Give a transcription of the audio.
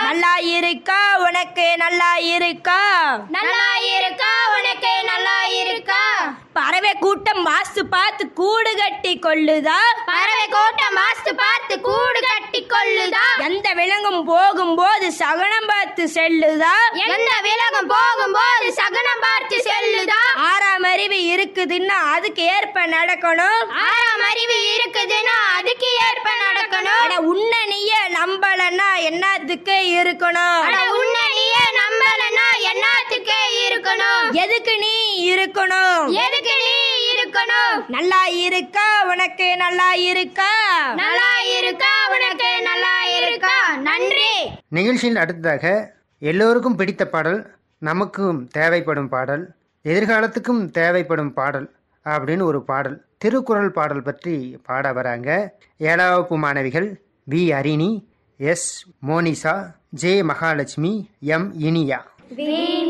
நல்லா இருக்கா உனக்கு நல்லா இருக்கா நல்லா இருக்கா உனக்கு நல்லா இருக்கா பறவை கூட்டம் வாஸ்து பார்த்து கூடு கட்டி கொள்ளுதா பறவை கோட்டம் வாஸ்து பார்த்து கூடு கட்டி கொள்ளுதா எந்த விலங்கும் போகும்போது சகனம் பார்த்து செல்லுதா எந்த விலகும் போகும்போது சகனம் பார்த்து செல்லுதா ஆறாம் அறிவு இருக்குதுன்னா அதுக்கு ஏற்ப நடக்கணும் ஆறாம் அறிவு இருக்குதுன்னா அதுக்கு ஏற்ப நடக்கணும் ஆனா உன்னை நீயே நம்பலன்னா என்னத்துக்கு இருக்கணும் அட உன்னை நீயே நம்பலன்னா என்னத்துக்கு இருக்கணும் எதுக்கு நீ இருக்கணும் எதுக்கு நீ இருக்கணும் நல்லா இருக்கா உனக்கு நல்லா இருக்கா நல்லா இருக்கா உனக்கு நல்லா இருக்கா நன்றி நிகழ்ச்சியில் அடுத்ததாக எல்லோருக்கும் பிடித்த பாடல் நமக்கும் தேவைப்படும் பாடல் எதிர்காலத்துக்கும் தேவைப்படும் பாடல் அப்படின்னு ஒரு பாடல் திருக்குறள் பாடல் பற்றி பாட வராங்க ஏழாம் வகுப்பு மாணவிகள் V Harini S Monisha J Mahalakshmi M Iniya